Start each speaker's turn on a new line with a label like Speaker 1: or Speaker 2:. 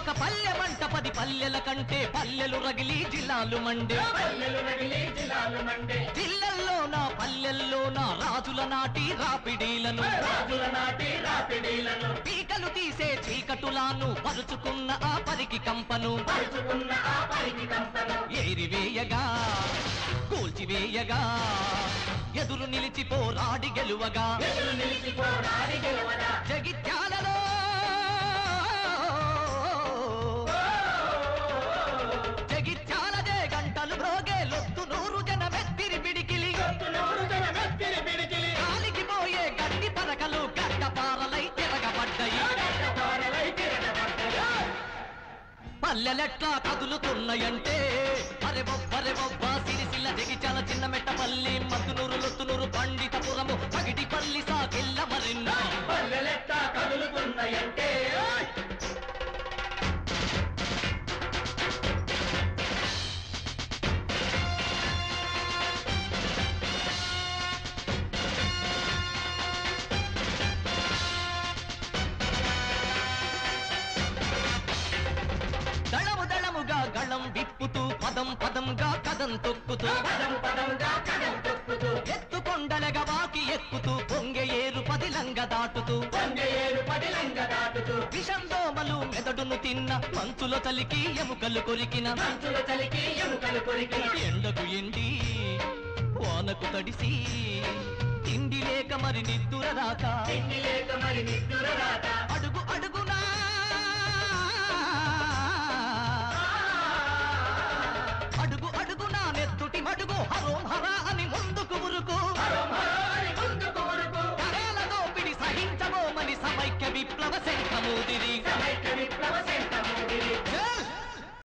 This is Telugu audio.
Speaker 1: ఒక పల్లె మంట పది పల్లెల కంటే పల్లెలు రగిలి జిల్లాలు మండే
Speaker 2: పల్లెలు రగిలి జిల్లాలు మండే
Speaker 1: జిల్లల్లోన పల్లెల్లోన రాజుల నాటి రాపిడీలను
Speaker 2: రాజుల నాటి రాపిడీలను
Speaker 1: పీకలు తీసే చీకటులాను పరుచుకున్న ఆ పరికి కంపను
Speaker 2: పరుచుకున్న ఆ పరికి కంపను
Speaker 1: ఏరివేయగా కూల్చివేయగా ఎదురు నిలిచి పోరాడి గెలువగా
Speaker 2: ఎదురు నిలిచి పోరాడి గెలవగా
Speaker 1: జగిత్యాలలో జగిత్యాలదే గంటలు భోగే లొత్తు నూరు జనమెత్తిరి పిడికిలి
Speaker 2: నూరు జన వ్యక్తిని పిడికిలి
Speaker 1: కాలికి పోయే గడ్డి పరకలు గడ్డపారలై తిరగబడ్డాయి
Speaker 2: పోరలై తిరగబడ్డయా
Speaker 1: పల్లెలెట్లా కదులుతున్నాయంటే అరే బొబ్బరే బొబ్బ సిరిసిల్ల జగిచాల చిన్న మెట్టపల్లి మద్దునూరు లొత్తునూరు పండితపురము పగిటిపల్లి సాగిల్ల మరిన్నా
Speaker 2: పల్లెలెట్ట కదులుతున్నాయంటే ఓయ్!
Speaker 1: దళము దళముగా గళం విప్పుతూ పదం పదంగా కదం తొక్కుతూ
Speaker 2: పదం పదంగా కదం తొక్కుతూ
Speaker 1: ఎత్తుకొండలగా వాకి ఎక్కుతూ పొంగె ఏరు పదిలంగ దాటుతూ
Speaker 2: వందె ఏడు పదిలంగ దాటుతూ
Speaker 1: విషం దోమలు మెదడును తిన్న మంచులో తలికి ఎముకలు కొరికిన
Speaker 2: మంచుల చలికి ఎముకలు కొరికి
Speaker 1: ఎండకు ఎండి వానకు తడిసి తిండి లేక మరి నిద్దుర రాక
Speaker 2: తిండి లేక మరి నిద్దుర రాత
Speaker 1: అడుగు అడుగునా అడుగు అడుగునా నెత్తుటి మడుగు హరోం హరా అని ముందుకు మురుకు
Speaker 2: హరం హరాని ముందుకు ఉరుకు
Speaker 1: కరాల దోపిడి సహించబోమని సమైక్య విప్లవ శంఖమూదిరి
Speaker 2: సమైక్య విప్లవ శంఖ